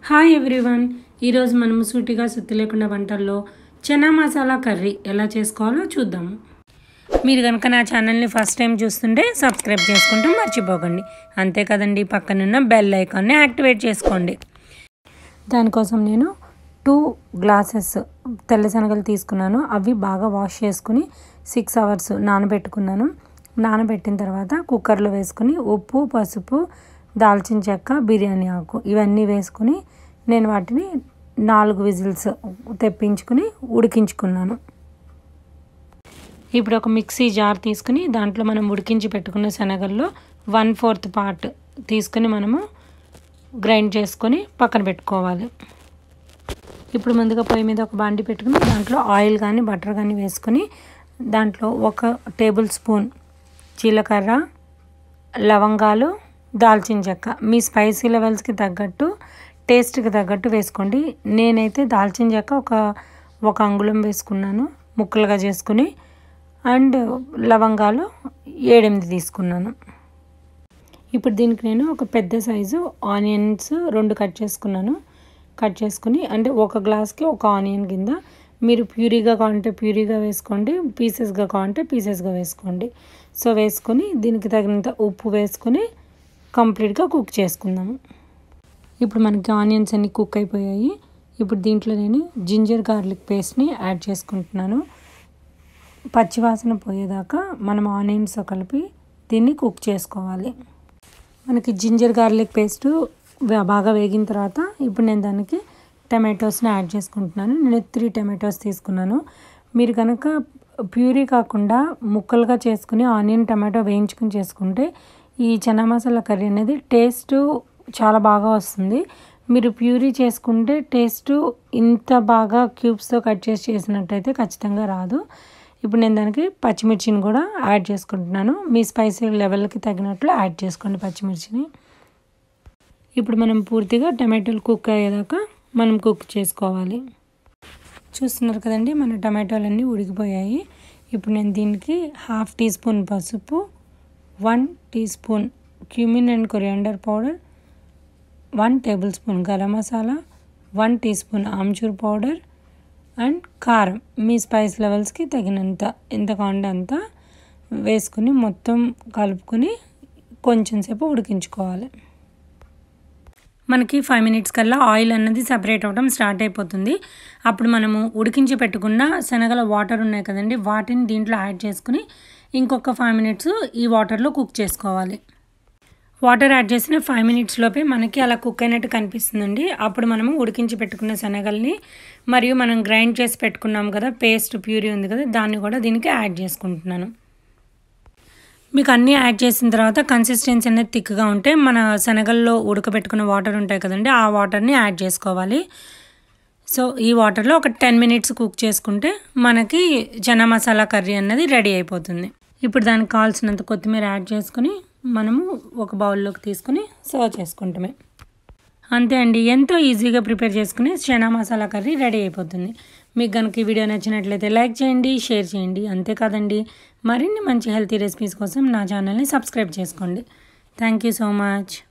hi everyone ఈరోజు మనము సూటిగా సుత్తి లేకుండా వంటల్లో చనా మసాలా కర్రీ ఎలా చేసుకోవాలో చూద్దాము మీరు కనుక నా ఛానల్ని ఫస్ట్ టైం చూస్తుంటే సబ్స్క్రైబ్ చేసుకుంటూ మర్చిపోకండి అంతే కదండి పక్కనున్న బెల్ ఐకాన్ని యాక్టివేట్ చేసుకోండి దానికోసం నేను టూ గ్లాసెస్ తెల్ల శనగలు తీసుకున్నాను అవి బాగా వాష్ చేసుకుని సిక్స్ అవర్స్ నానబెట్టుకున్నాను నానబెట్టిన తర్వాత కుక్కర్లో వేసుకుని ఉప్పు పసుపు దాల్చిన చెక్క బిర్యానీ ఆకు ఇవన్నీ వేసుకుని నేను వాటిని నాలుగు విజిల్స్ తెప్పించుకుని ఉడికించుకున్నాను ఇప్పుడు ఒక మిక్సీ జార్ తీసుకుని దాంట్లో మనం ఉడికించి పెట్టుకున్న శనగల్లో వన్ ఫోర్త్ పార్ట్ తీసుకుని మనము గ్రైండ్ చేసుకొని పక్కన పెట్టుకోవాలి ఇప్పుడు ముందుగా పొయ్యి మీద ఒక బాండి పెట్టుకుని దాంట్లో ఆయిల్ కానీ బటర్ కానీ వేసుకొని దాంట్లో ఒక టేబుల్ స్పూన్ జీలకర్ర లవంగాలు దాల్చిన చెక్క మీ స్పైసీ లెవెల్స్కి తగ్గట్టు టేస్ట్కి తగ్గట్టు వేసుకోండి నేనైతే దాల్చిన చెక్క ఒక ఒక అంగుళం వేసుకున్నాను ముక్కలుగా చేసుకుని అండ్ లవంగాలు ఏడెనిమిది తీసుకున్నాను ఇప్పుడు దీనికి నేను ఒక పెద్ద సైజు ఆనియన్స్ రెండు కట్ చేసుకున్నాను కట్ చేసుకుని అంటే ఒక గ్లాస్కి ఒక ఆనియన్ కింద మీరు ప్యూరీగా కావాలంటే ప్యూరీగా వేసుకోండి పీసెస్గా కావాలంటే పీసెస్గా వేసుకోండి సో వేసుకొని దీనికి తగినంత ఉప్పు వేసుకొని కంప్లీట్గా కుక్ చేసుకుందాము ఇప్పుడు మనకి ఆనియన్స్ అన్నీ కుక్ అయిపోయాయి ఇప్పుడు దీంట్లో నేను జింజర్ గార్లిక్ పేస్ట్ని యాడ్ చేసుకుంటున్నాను పచ్చివాసన పోయేదాకా మనం ఆనియన్స్ కలిపి దీన్ని కుక్ చేసుకోవాలి మనకి జింజర్ గార్లిక్ పేస్ట్ బాగా వేగిన తర్వాత ఇప్పుడు నేను దానికి టమాటోస్ని యాడ్ చేసుకుంటున్నాను నేను త్రీ టమాటోస్ తీసుకున్నాను మీరు కనుక ప్యూరీ కాకుండా ముక్కలుగా చేసుకుని ఆనియన్ టమాటో వేయించుకుని చేసుకుంటే ఈ చనా మసాలా కర్రీ అనేది టేస్ట్ చాలా బాగా వస్తుంది మీరు ప్యూరీ చేసుకుంటే టేస్ట్ ఇంత బాగా క్యూబ్స్తో కట్ చేసి చేసినట్టయితే ఖచ్చితంగా రాదు ఇప్పుడు నేను దానికి పచ్చిమిర్చిని కూడా యాడ్ చేసుకుంటున్నాను మీ స్పైసీ లెవెల్కి తగినట్లు యాడ్ చేసుకోండి పచ్చిమిర్చిని ఇప్పుడు మనం పూర్తిగా టమాటోలు కుక్ అయ్యేదాకా మనం కుక్ చేసుకోవాలి చూస్తున్నారు కదండి మన టమాటోలన్నీ ఉడికిపోయాయి ఇప్పుడు నేను దీనికి హాఫ్ టీ స్పూన్ పసుపు one teaspoon cumin and coriander powder one tablespoon garam masala one teaspoon amchur powder and కారం మీ స్పైస్ లెవెల్స్కి తగినంత ఎంత కావాలంటే అంత వేసుకుని మొత్తం కలుపుకొని కొంచెం సేపు ఉడికించుకోవాలి మనకి ఫైవ్ మినిట్స్ కల్లా ఆయిల్ అన్నది సపరేట్ అవ్వడం స్టార్ట్ అయిపోతుంది అప్పుడు మనము ఉడికించి పెట్టుకున్న శనగల వాటర్ ఉన్నాయి కదండి వాటిని దీంట్లో యాడ్ చేసుకుని ఇంకొక ఫైవ్ మినిట్స్ ఈ వాటర్లో కుక్ చేసుకోవాలి వాటర్ యాడ్ చేసిన ఫైవ్ మినిట్స్లోపే మనకి అలా కుక్ అయినట్టు కనిపిస్తుందండి అప్పుడు మనము ఉడికించి పెట్టుకున్న శనగల్ని మరియు మనం గ్రైండ్ చేసి పెట్టుకున్నాం కదా పేస్ట్ ప్యూరీ ఉంది కదా దాన్ని కూడా దీనికి యాడ్ చేసుకుంటున్నాను మీకు అన్నీ యాడ్ చేసిన తర్వాత కన్సిస్టెన్సీ అనేది థిక్గా ఉంటే మన శనగల్లో ఉడకబెట్టుకున్న వాటర్ ఉంటాయి కదండి ఆ వాటర్ని యాడ్ చేసుకోవాలి సో ఈ వాటర్లో ఒక టెన్ మినిట్స్ కుక్ చేసుకుంటే మనకి చనా మసాలా కర్రీ అన్నది రెడీ అయిపోతుంది ఇప్పుడు దానికి కావాల్సినంత కొత్తిమీర యాడ్ చేసుకుని మనము ఒక బౌల్లోకి తీసుకుని సర్వ్ చేసుకుంటామే అంతే అండి ఎంతో ఈజీగా ప్రిపేర్ చేసుకుని చనా మసాలా కర్రీ రెడీ అయిపోతుంది మీకు కనుక ఈ వీడియో నచ్చినట్లయితే లైక్ చేయండి షేర్ చేయండి అంతేకాదండి మరిన్ని మంచి హెల్తీ రెసిపీస్ కోసం నా ఛానల్ని సబ్స్క్రైబ్ చేసుకోండి థ్యాంక్ యూ సో మచ్